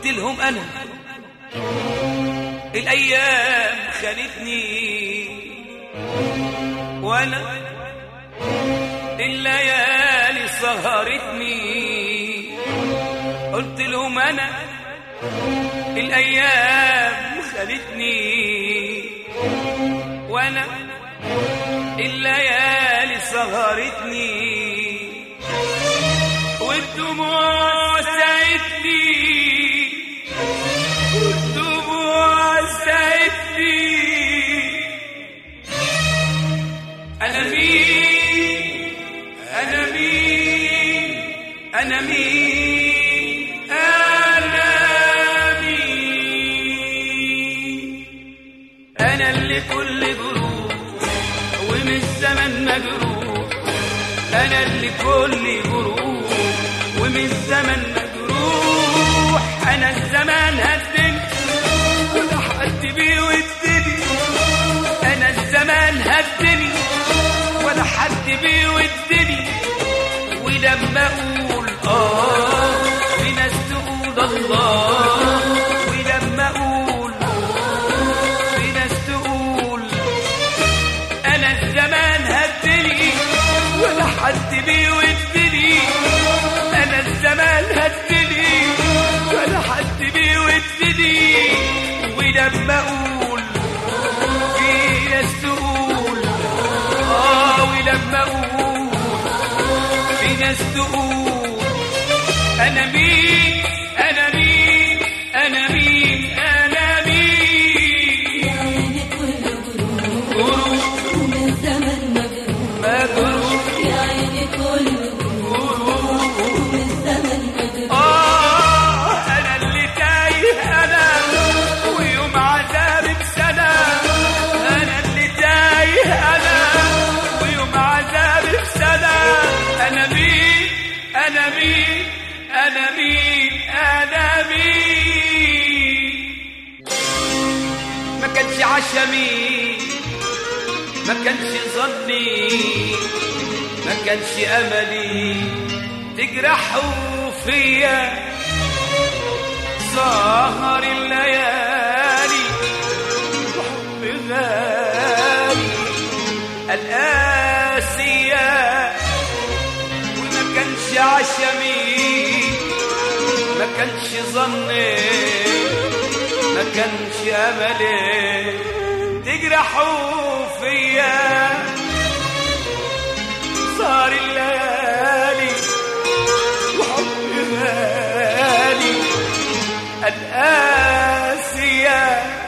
قلت لهم انا الايام خانتني وانا الليالي سهرتني قلت لهم انا الايام خانتني وانا الليالي سهرتني والدموع ساعدتني والدموع ساعدتني أنا مين أنا مين أنا مين أنا مين أنا اللي كل جروح ومن الزمن مجروح أنا اللي كل جروح ومن الزمن مجروح أنا الزمان هدني ولا حد بيودني أنا الزمان هدني ولا حد بيودني ولما أقول آه في ناس تقول الله ولما أقول في ناس تقول أنا الزمان هدني ولا حد بيودني أنا الزمان هدني ولا حد بيودني ولما أقول في ناس تقول آه ولما أقول في ناس تقول أنا مين أنا مين أنا مين أنا مين عيني كل جروح جروح ومن الزمن مجروح مجروح يا عيني كل جروح ومن الزمن مجروح آه أنا اللي تايه أنا ويوم عذابي بسنة أنا اللي تايه أنا ويوم عذابي بسنة أنا مين أنا مين أنا مين أنا مين ما كانش عشمي ما كانش ظني ما كانش أملي تجرحوا فيا سهر الليالي وحب غالي القاسية وما كانش عشمي ما كانش ظني ما كانش أملي تجرحوا فيا صار الليالي وحب غالي القاسية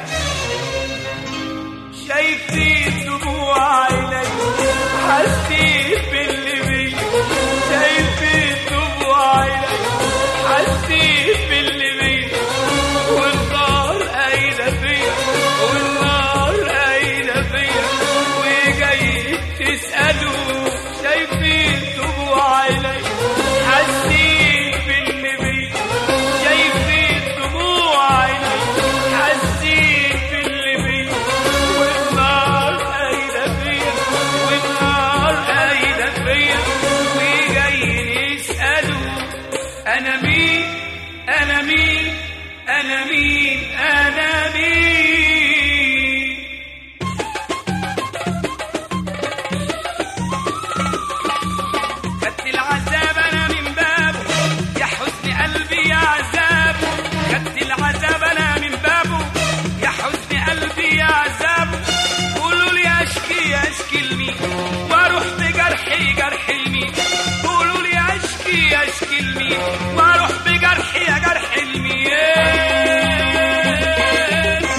شايفين دموع عيني حاسين باللي بي شايفين دموع عيني حاسين باللي بي والنار قايلة فيا والنار قايلة فيا وجاي تسألوا شايفين دموع عيني حاسين باللي بي شايفين دموع عيني حاسين باللي بي والنار قايلة فيا والنار قايلة فيا وجايين يسألوا أنا مين أنا مين أنا مين أنا مين خدت العذاب انا من بابه يا حزن قلبي يا عذاب خدت العذاب انا من بابه يا حزن قلبي يا عذاب قولوا لي اشكي اشكي لمين واروح بجرحي جرح لمين قولوا لي اشكي اشكي لمين واروح بجرحي يا جرح لمين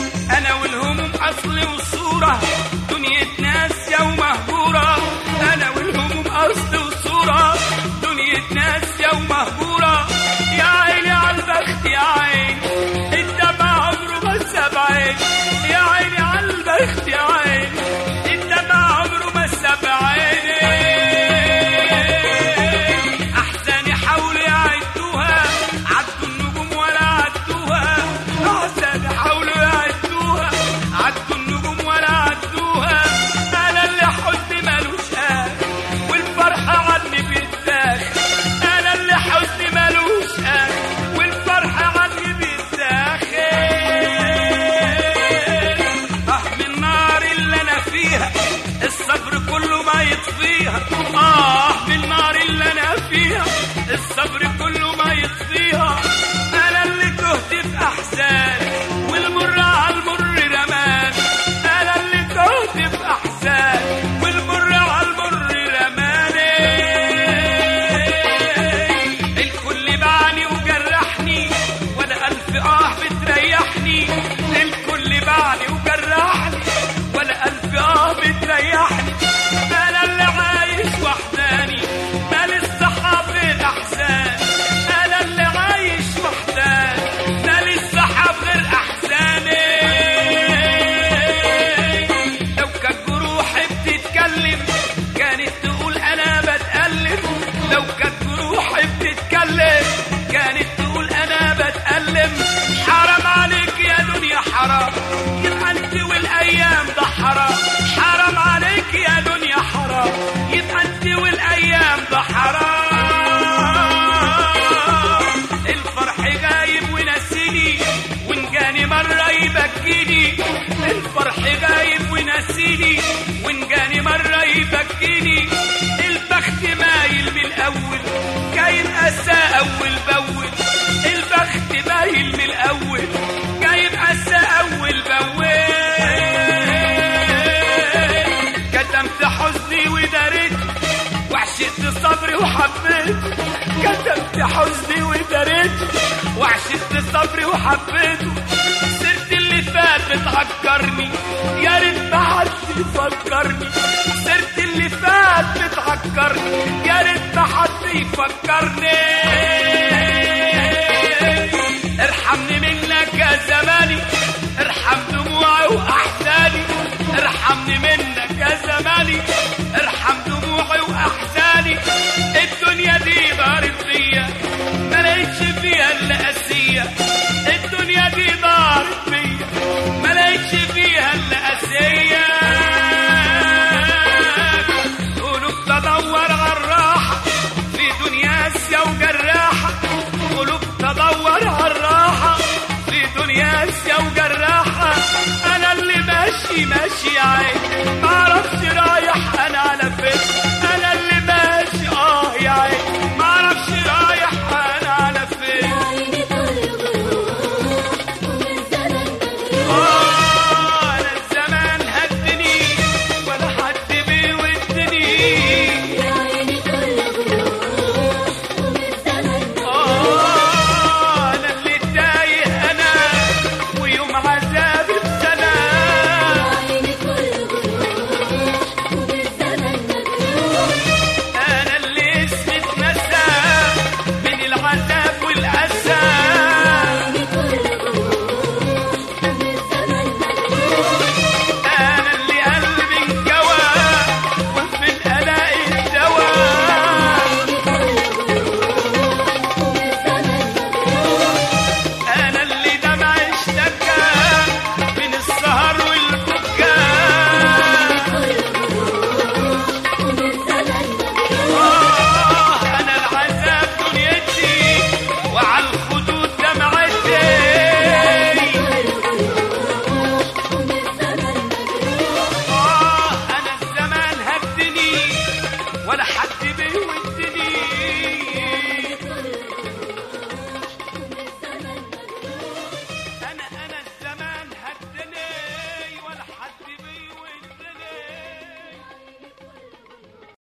صبري وحبيته كتبت حزني وداريته وعشقت صبري وحبيته سرت اللي فات بتعكرني يا ريت ما حد يفكرني سرت اللي فات بتعكرني يا ريت ما حد يفكرني